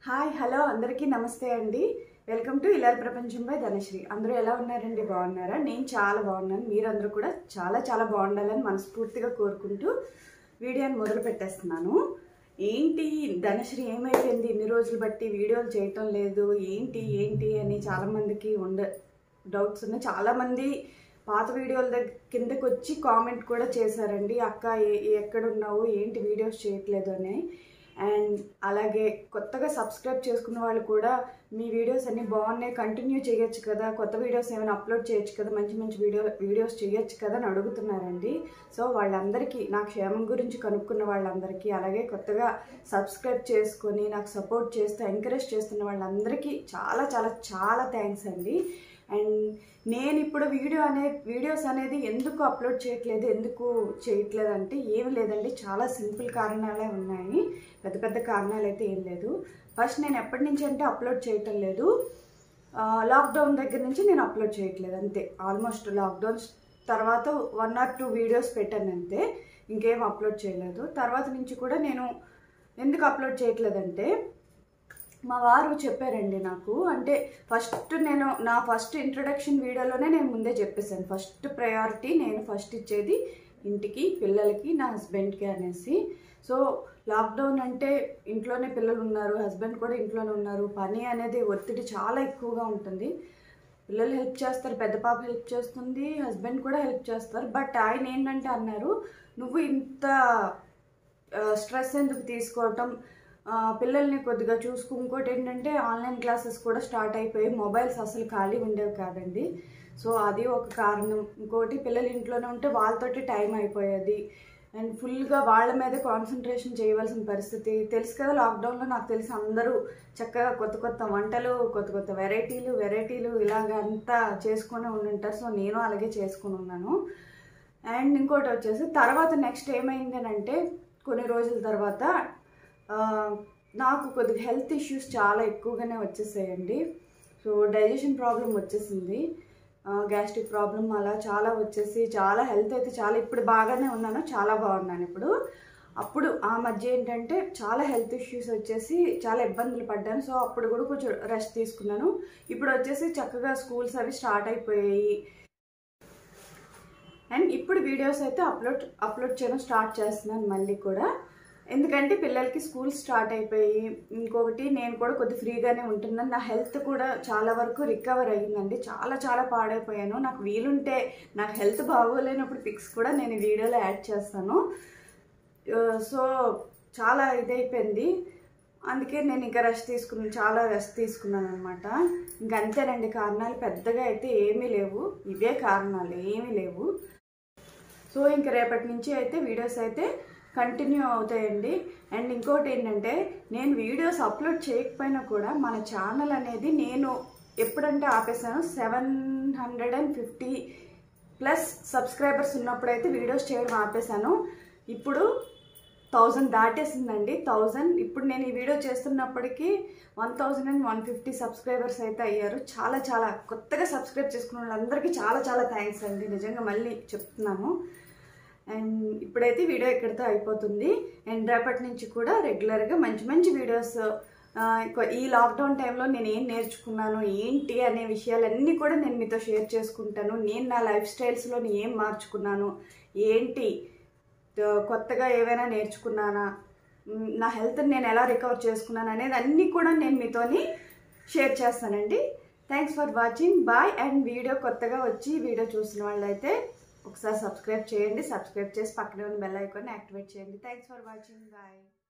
hi hello అందరికీ నమస్తే అండి వెల్కమ్ టు ఇలాల్ ప్రపంచం బై ధనశ్రీ అందరూ ఎలా ఉన్నారండి బాగున్నారా నేను చాలా బాగున్నాను మీరందరూ కూడా చాలా చాలా బాగుండాలని మనస్ఫూర్తిగా కోరుకుంటూ వీడియోని మొదలు పెట్టేస్తున్నాను ఏంటి ధనశ్రీ ఏమైపోయింది ఇన్ని రోజులు బట్టి వీడియోలు చేయటం లేదు ఏంటి ఏంటి అని చాలామందికి ఉండ డౌట్స్ ఉన్నాయి చాలామంది పాత వీడియోల దగ్గర కిందకి వచ్చి కామెంట్ కూడా చేశారండి అక్క ఏ ఎక్కడున్నావు ఏంటి వీడియోస్ చేయట్లేదు అని అండ్ అలాగే కొత్తగా సబ్స్క్రైబ్ చేసుకున్న వాళ్ళు కూడా మీ వీడియోస్ అన్నీ బాగున్నాయి కంటిన్యూ చేయొచ్చు కదా కొత్త వీడియోస్ ఏమైనా అప్లోడ్ చేయొచ్చు కదా మంచి మంచి వీడియో వీడియోస్ చేయొచ్చు కదా అని అడుగుతున్నారండి సో వాళ్ళందరికీ నా క్షేమం గురించి కనుక్కున్న వాళ్ళందరికీ అలాగే కొత్తగా సబ్స్క్రైబ్ చేసుకొని నాకు సపోర్ట్ చేస్తూ ఎంకరేజ్ చేస్తున్న వాళ్ళందరికీ చాలా చాలా చాలా థ్యాంక్స్ అండి అండ్ నేను ఇప్పుడు వీడియో అనే వీడియోస్ అనేది ఎందుకు అప్లోడ్ చేయట్లేదు ఎందుకు చేయట్లేదు అంటే ఏమి లేదండి చాలా సింపుల్ కారణాలే ఉన్నాయి పెద్ద పెద్ద కారణాలు అయితే ఏం లేదు ఫస్ట్ నేను ఎప్పటి నుంచి అంటే అప్లోడ్ చేయటం లేదు లాక్డౌన్ దగ్గర నుంచి నేను అప్లోడ్ చేయట్లేదు అంతే ఆల్మోస్ట్ లాక్డౌన్ తర్వాత వన్ ఆర్ టూ వీడియోస్ పెట్టాను అంతే ఇంకేం అప్లోడ్ చేయలేదు తర్వాత నుంచి కూడా నేను ఎందుకు అప్లోడ్ చేయట్లేదంటే మా వారు చెప్పారండి నాకు అంటే ఫస్ట్ నేను నా ఫస్ట్ ఇంట్రడక్షన్ వీడియోలోనే నేను ముందే చెప్పేశాను ఫస్ట్ ప్రయారిటీ నేను ఫస్ట్ ఇచ్చేది ఇంటికి పిల్లలకి నా హస్బెండ్కి అనేసి సో లాక్డౌన్ అంటే ఇంట్లోనే పిల్లలు ఉన్నారు హస్బెండ్ కూడా ఇంట్లోనే ఉన్నారు పని అనేది ఒత్తిడి చాలా ఎక్కువగా ఉంటుంది పిల్లలు హెల్ప్ చేస్తారు పెద్ద పాప హెల్ప్ చేస్తుంది హస్బెండ్ కూడా హెల్ప్ చేస్తారు బట్ ఆయన ఏంటంటే అన్నారు నువ్వు ఇంత స్ట్రెస్ ఎందుకు తీసుకోవటం ఆ, పిల్లల్ని కొద్దిగా చూసుకు ఇంకోటి ఏంటంటే ఆన్లైన్ క్లాసెస్ కూడా స్టార్ట్ అయిపోయి మొబైల్స్ అసలు ఖాళీ ఉండేవి కాదండి సో అది ఒక కారణం ఇంకోటి పిల్లలు ఇంట్లోనే ఉంటే వాళ్ళతోటి టైం అయిపోయేది అండ్ ఫుల్గా వాళ్ళ మీద కాన్సన్ట్రేషన్ చేయవలసిన పరిస్థితి తెలుసు కదా లాక్డౌన్లో నాకు తెలిసి అందరూ చక్కగా కొత్త కొత్త వంటలు కొత్త కొత్త వెరైటీలు వెరైటీలు ఇలాగ అంతా చేసుకుని ఉండుంటారు సో నేను అలాగే చేసుకుని ఉన్నాను అండ్ ఇంకోటి వచ్చేసి తర్వాత నెక్స్ట్ ఏమైంది అని అంటే కొన్ని రోజుల తర్వాత ఆ, నాకు కొద్దిగా హెల్త్ ఇష్యూస్ చాలా ఎక్కువగానే వచ్చేసాయండి సో డైజెషన్ ప్రాబ్లం వచ్చేసింది గ్యాస్ట్రిక్ ప్రాబ్లం అలా చాలా వచ్చేసి చాలా హెల్త్ అయితే చాలా ఇప్పుడు బాగానే ఉన్నాను చాలా బాగున్నాను ఇప్పుడు అప్పుడు ఆ మధ్య ఏంటంటే చాలా హెల్త్ ఇష్యూస్ వచ్చేసి చాలా ఇబ్బందులు పడ్డాను సో అప్పుడు కూడా కొంచెం రెస్ట్ తీసుకున్నాను ఇప్పుడు వచ్చేసి చక్కగా స్కూల్స్ అవి స్టార్ట్ అయిపోయాయి అండ్ ఇప్పుడు వీడియోస్ అయితే అప్లోడ్ అప్లోడ్ చేయడం స్టార్ట్ చేస్తున్నాను మళ్ళీ కూడా ఎందుకంటే పిల్లలకి స్కూల్ స్టార్ట్ అయిపోయి ఇంకొకటి నేను కూడా కొద్ది ఫ్రీగానే ఉంటున్నాను నా హెల్త్ కూడా చాలా వరకు రికవర్ అయ్యిందండి చాలా చాలా పాడైపోయాను నాకు వీలుంటే నాకు హెల్త్ బాగోలేనప్పుడు పిక్స్ కూడా నేను ఈ వీడియోలో యాడ్ చేస్తాను ఆ, సో చాలా ఇదైపోయింది అందుకే నేను ఇంకా రెస్ట్ తీసుకున్నాను చాలా రెస్ట్ తీసుకున్నాను అనమాట ఇంకా అంతేనండి కారణాలు పెద్దగా అయితే ఏమీ లేవు ఇవే కారణాలు ఏమీ లేవు సో ఇంక రేపటి నుంచి అయితే వీడియోస్ అయితే కంటిన్యూ అవుతాయండి అండ్ ఇంకోటి ఏంటంటే నేను వీడియోస్ అప్లోడ్ చేయకపోయినా కూడా మన ఛానల్ అనేది నేను ఎప్పుడంటే ఆపేసాను seven hundred and fifty plus subscribers ఉన్నప్పుడైతే వీడియోస్ చేయడం ఆపేశాను ఇప్పుడు థౌజండ్ దాటేసిందండి థౌజండ్ ఇప్పుడు నేను ఈ వీడియో చేస్తున్నప్పటికీ one thousand and one fifty subscribers అయితే అయ్యారు చాలా చాలా కొత్తగా సబ్స్క్రైబ్ చేసుకున్న వాళ్ళందరికీ చాలా చాలా థ్యాంక్స్ అండి నిజంగా మళ్ళీ చెప్తున్నాను అండ్ ఇప్పుడైతే వీడియో ఇక్కడితో అయిపోతుంది అండ్ రేపటి నుంచి కూడా రెగ్యులర్గా మంచి మంచి వీడియోస్ ఆ, ఇక- ఈ లాక్డౌన్ టైంలో నేను ఏం నేర్చుకున్నాను ఏంటి అనే విషయాలన్నీ కూడా నేను మీతో షేర్ చేసుకుంటాను నేను నా లైఫ్ స్టైల్స్లో ఏం మార్చుకున్నాను ఏంటి ఆ, కొత్తగా ఏవైనా నేర్చుకున్నానా మ్, నా హెల్త్ని నేను ఎలా రికవర్ చేసుకున్నాను అనేది అన్నీ కూడా నేను మీతోని షేర్ చేస్తానండి thanks for watching bye and video కొత్తగా వచ్చి వీడియో చూసిన వాళ్ళైతే ఒకసారి సబ్స్క్రైబ్ చేయండి సబ్స్క్రైబ్ చేసి పక్కనే ఉన్న బెల్ ఐకాన్ యాక్టివేట్ చేయండి థ్యాంక్స్ ఫర్ వాచింగ్ బాయ్